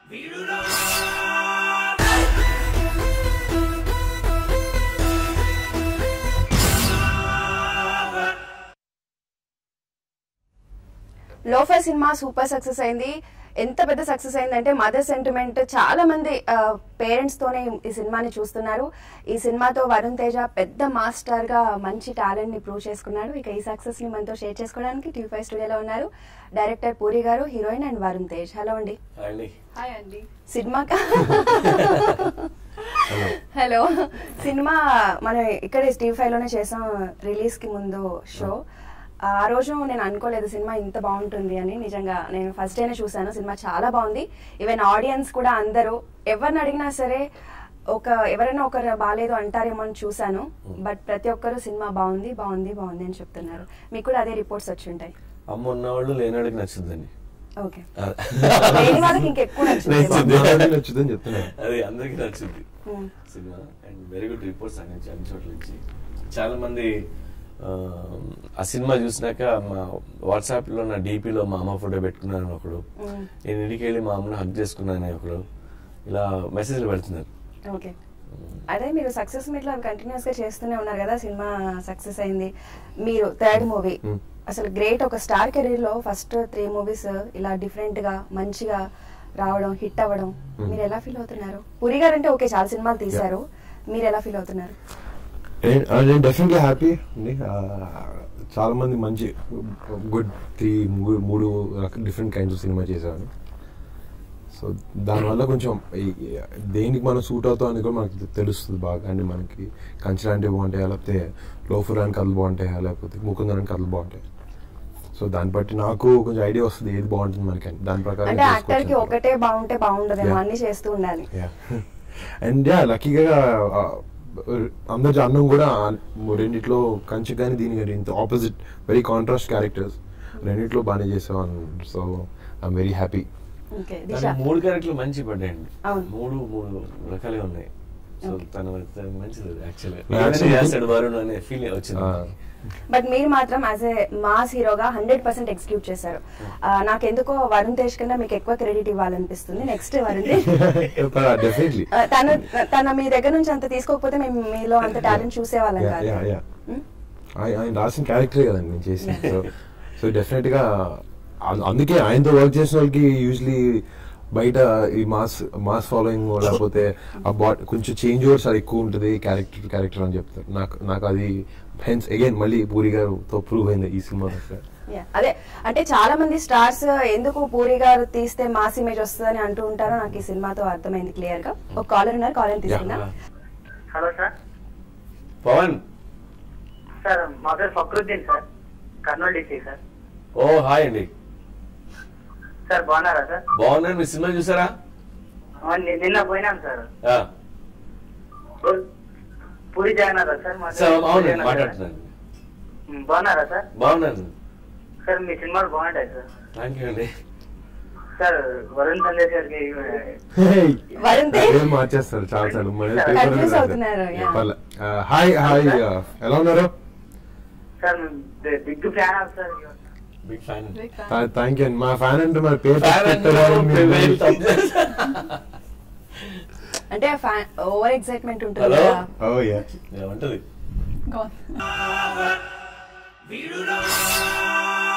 Loafer cinema super success అయింది ఎంత పెద్ద సక్సెస్ అయిందంటే మదర్ సెంటిమెంట్ చాలా మంది పేరెంట్స్ తోనే ఈ సినిమాని చూస్తున్నారు ఈ సినిమాతో వరుణ్ తేజ పెద్ద మాస్టర్ గా మంచి టాలెంట్ ని ప్రూవ్ చేసుకున్నాడు ఇక ఈ సక్సెస్ ని మనతో షేర్ చేసుకోవడానికి టీవీ ఫైవ్ స్టూడియోలో ఉన్నారు director Puri garu heroine and Varun Tej hello అండి అండి హాయ్ అండి సినిమా హలో సినిమా మనం ఇక్కడ టీవీ ఫైవ్ లోనే చేసాం రిలీజ్ కి ముందు షో ఆ రోజు నేను అనుకోలేదు సినిమా ఇంత బాగుంటుంది అని నిజంగా నేను ఫస్ట్ డేనే చూసాను సినిమా చాలా బాగుంది ఈవెన్ ఆడియన్స్ కూడా అందరూ ఎవరిని అడిగినా సరే ఒక ఎవరైనా ఒకరు బాగాలేదు అంటారేమో అని చూసాను బట్ ప్రతి ఒక్కరు సినిమా బాగుంది బాగుంది బాగుంది అని చెప్తున్నారు మీకు కూడా అదే రిపోర్ట్స్ వచ్చి ఉంటాయి అమ్మ ఉన్నవాళ్ళు లేనాడికి నచ్చుద్దండి ఓకే లేని వాళ్ళకి ఇంకెక్కువ నచ్చింది నచ్చింది. అందరికీ నచ్చుదని చెప్తున్నాను అది అందరికి నచ్చుద్ది Hmm. Cinema and very good reports అన్ని అన్ని చోట్ల నుంచి చాలా మంది ఆ, ఆ సినిమా చూసినాక మా వాట్సాప్ లో నా డీపీలో మా అమ్మ ఫోటో పెట్టుకున్నాను ఒకడు Hmm. నేను ఇంటికి వెళ్ళి మా అమ్మని హక్ చేసుకున్నాను ఒకడు ఇలా మెసేజ్లు పెడుతున్నారు ఓకే అదే మీరు సక్సెస్ మీట్ లో కంటిన్యూస్ గా చేస్తూనే ఉన్నారు కదా సినిమా సక్సెస్ అయింది మీరు థర్డ్ మూవీ Hmm. అసలు గ్రేట్ ఒక స్టార్ కెరీర్ లో ఫస్ట్ త్రీ మూవీస్ ఇలా డిఫరెంట్ గా మంచిగా రావడం హిట్ అవ్వడం Hmm. మీరు ఎలా ఫీల్ అవుతున్నారు పురి గారు అంటే ఓకే చాలా సినిమాలు తీశారు మీరు ఎలా ఫీల్ అవుతున్నారు నేను- ఆ, నేను డెఫినెట్లీ హ్యాపీ అండి ఆ, చాలా మంది మంచి గుడ్ త్రీ మూడు డిఫరెంట్ కైండ్స్ ఆఫ్ సినిమా చేశాను సో దానివల్ల కొంచెం ఈ- దేనికి మనం సూట్ అవుతాం అనేది కూడా మనకి తెలుస్తుంది బాగా అండ్ మనకి కంచలాంటివి బాగుంటాయా లేకపోతే లోఫురాని కథలు బాగుంటాయా లేకపోతే ముకుందరాని కథలు బాగుంటాయి సో దాన్ని బట్టి నాకు కొంచెం ఐడియా వస్తుంది ఏది బాగుంటుంది మనకి అని. దాని ప్రకారం అంటే యాక్టర్ కి చేసుకొచ్చాను. ఒకటే బాగుంటే బాగుండదేమో Yeah. అన్ని చేస్తూ ఉండాలి అండ్ యా లక్కీగా అందరి అన్నం కూడా ఆ రెండిట్లో కంచి కానీ దీని కానీ ఇంత ఆపోజిట్ వెరీ కాంట్రాస్ట్ క్యారెక్టర్స్ రెండిట్లో బాగానే చేసేవాను so I'm very happy okay కానీ దిశ మూడు క్యారెక్టర్లు మంచి పడ్డాయండి అవును. మూడు మూడు రకాలుగా ఉన్నాయి సో తన తన మంచిది యాక్చువల్గా Actually- చేస్తాడు వరుణ్ అనే ఫీల్ వచ్చింది బట్ మీరు మాత్రం యాజ్ ఏ మాస్ హీరోగా హండ్రెడ్ పర్సెంట్ ఎగ్జిక్యూట్ చేశారు ఆ, నాకెందుకో వరుణ్ తేజ్ కన్నా మీకు ఎక్కువ క్రెడిట్ ఇవ్వాలనిపిస్తుంది నెక్స్ట్ వరుణ్ తేజ్ డెఫినెట్లీ ఆ, తను తన మీ దగ్గర నుంచి అంత తీసుకోకపోతే మేము మీలో అంత టాలెంట్ చూసేవాళ్ళం Yeah, కాదు yeah, yeah. Hmm? ఆయన రాసిన క్యారెక్టరే కదండి నేను చేసింది సో సో డెఫినెట్ గా అం- అందుకే ఆయనతో వర్క్ చేసిన వాళ్ళకి యూజువలీ బయట ఈ మాస్ మాస్ ఫాలోయింగ్ లేకపోతే ఆ బాట్ కొంచెం చేంజ్ ఓవర్స్ అది ఎక్కువ ఉంటుంది క్యారెక్టర్ క్యారెక్టర్ అని చెప్తారు నాకు నాకు అది హెన్స్ అగైన్ మళ్ళీ పూరి గారితో ప్రూవ్ అయింది ఈ సినిమా Yeah. అదే అంటే చాలా మంది స్టార్స్ ఎందుకు పూరి గారు తీస్తే మాస్ ఇమేజ్ వస్తుందని అంటూ ఉంటారో నాకు ఈ సినిమాతో అర్థమైంది క్లియర్ గా ఒక కాలర్ ఉన్నారు కాలర్ తీసుకున్నా హలో సార్ పవన్ సార్ మా పేరు Fakhruddin sir Kurnool district sir ఓ హాయ్ అండి సార్ బాగున్నారా సార్ బాగున్నాను మీ సినిమా చూసారా ఆ, ని- నిన్న పోయినాం సార్ ఆ, పు- పూరి జగన్నాథ్ సార్ మా సార్ పేరు పూరి అవునండి జగన్నాథ్ సార్. మాట్లాడుతున్నాను ఉమ్, బాగున్నారా సార్ బాగున్నాను సార్ మీ సినిమాలు బాగుంటాయి సార్ థ్యాంక్ యూ అండి సార్ వరుణ్ సందేశ్ గారికి వరుణ్ తేజ్ ఏం మార్చేస్తారు చాలా సార్లు మన Confuse paper లో రాశారు. అవుతున్నారు, yeah. పర్లే. ఆ, హాయ్ హాయ్ ఆ, ఎలా ఉన్నారు sir big fan of sir big fan thank you అండి మా ఫ్యాన్ అంటే మరి పేరు ఫ్యాన్ పెట్టారు మీరు- అంటే ఓవర్ ఎక్సైట్మెంట్ ఉంటుంది Hello? కదా Oh, yeah. ఉంటది Go on.